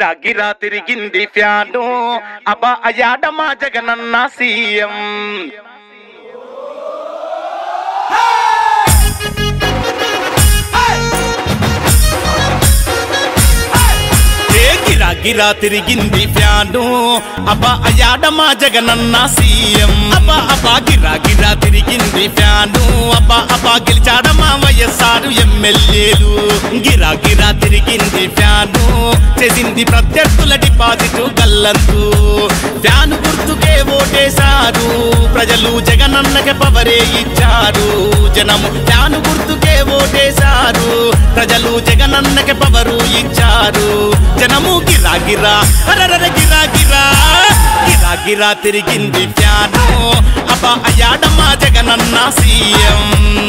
గిరా గిరా తిరిగింది ఫ్యాను అబ్బా అయ్యాడ మా జగనన్న సీఎం ఏ గిరా గిరా తిరిగింది ఫ్యాను అబ్బా అయ్యాడ మా జగనన్న సీఎం అబ్బా అబ్బా గిరా గిరా తిరిగింది ఫ్యాను అబ్బా అబ్బా గెలిచాడ మా వైఎస్ఆర్ ఎమ్మెల్యేలు గిరా గిరా తిరిగింది ఫ్యాను చేసింది ప్రత్యర్థుల డిపాజిట్ గల్లంతు ఫ్యాను గుర్తుకే ఓటేశారు ప్రజలు జగనన్నకి పవరే ఇచ్చారు జనము ఫ్యాను గుర్తుకే ఓటేశారు ప్రజలు జగనన్నకి పవరు ఇచ్చారు జనము గిరా గిరా అరరర గిరా గిరా గిరా గిరా తిరిగింది ఫ్యాను అబ్బా అయ్యాడ మా జగనన్న సీఎం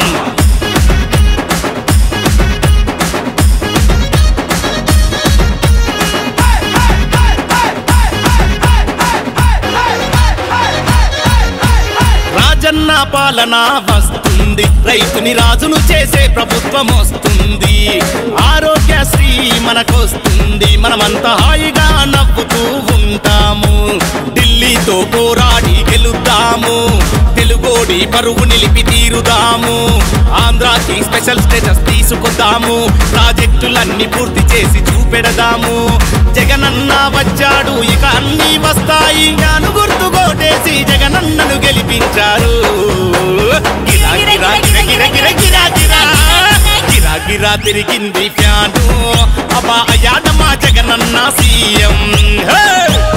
రాజన్న పాలన వస్తుంది రైతుని రాజును చేసే ప్రభుత్వం వస్తుంది ఆరోగ్యశ్రీ మనకొస్తుంది మనమంతా హాయిగా నవ్వుతూ ఉంటాము ఢిల్లీతో పోరాడి గెలుద్దాము తెలుగోడి పరువు నిలిపి తీరుదాము ఆంధ్రాకి స్పెషల్ స్టేటస్ తీసుకొద్దాము ప్రాజెక్టులన్నీ పూర్తి చేసి చూపెడదాము జగనన్న వచ్చాడు ఇక అన్ని వస్తాయి జ్ఞాను గుర్తు కోటేసి జగనన్నను గెలిపించారు గిరా గిరా గిర గిర గిర గిరా గిరా గిరా గిరా తిరిగింది ఫ్యాను అబ్బా అయ్యాడ మా జగనన్న సీఎం హే!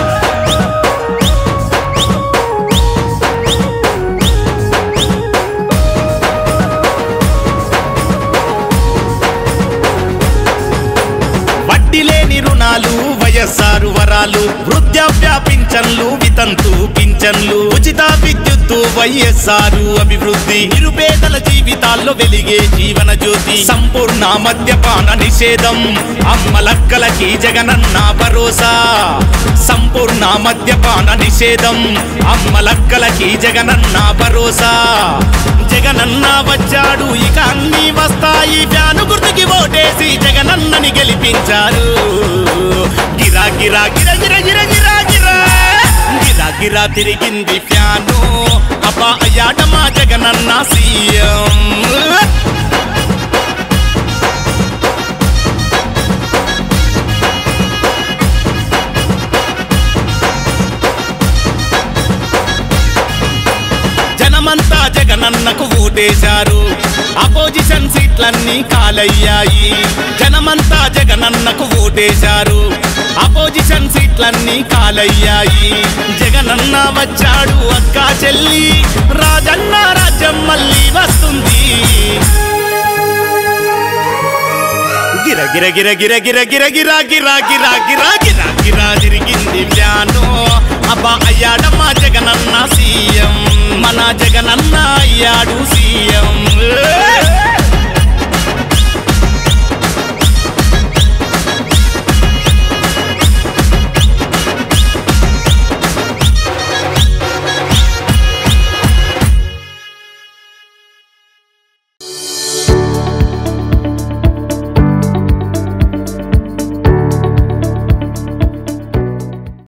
వడ్డీ లేని రుణాలు వయస్సారు వరాలు వృద్ధాప్య పింఛన్లు వితంతు పింఛన్లు ఉచిత విద్యుత్తు వైఎస్ఆర్ అభివృద్ధి నిరుపేదల జీవితాల్లో వెలిగే జీవన జ్యోతి సంపూర్ణ మద్యపాన నిషేధం అమ్మలక్కలకి జగనన్న భరోసా సంపూర్ణ మద్యపాన నిషేధం అమ్మలక్కలకి జగనన్న భరోసా జగనన్న వచ్చాడు ఇక అన్ని వస్తాయి ఫ్యాను గుర్తుకి ఓటేసి జగనన్నని గెలిపించారు గిరా గిరా గిర గిర గిర గిరా గిరా గిరా గిరా తిరిగింది ఫ్యాను అబ్బా అయ్యాట మా జగనన్న సీఎం జనమంతా జగనన్నకు ఓటేశారు అపోజిషన్ సీట్లన్నీ కాలయ్యాయి జనమంతా జగనన్నకు ఓటేశారు అపోజిషన్ సీట్లన్నీ కాలయ్యాయి జగనన్న వచ్చాడు అక్క చెల్లి రాజన్న రాజ్యం మళ్ళీ వస్తుంది గిర గిర గిర గిర గిర గిర గిర గిర గిర గిర గిర గిర తిరిగింది వ్యాను అబ్బా అయ్యాడ మా జగనన్న సీఎం మన జగనన్న అయ్యాడు సీఎం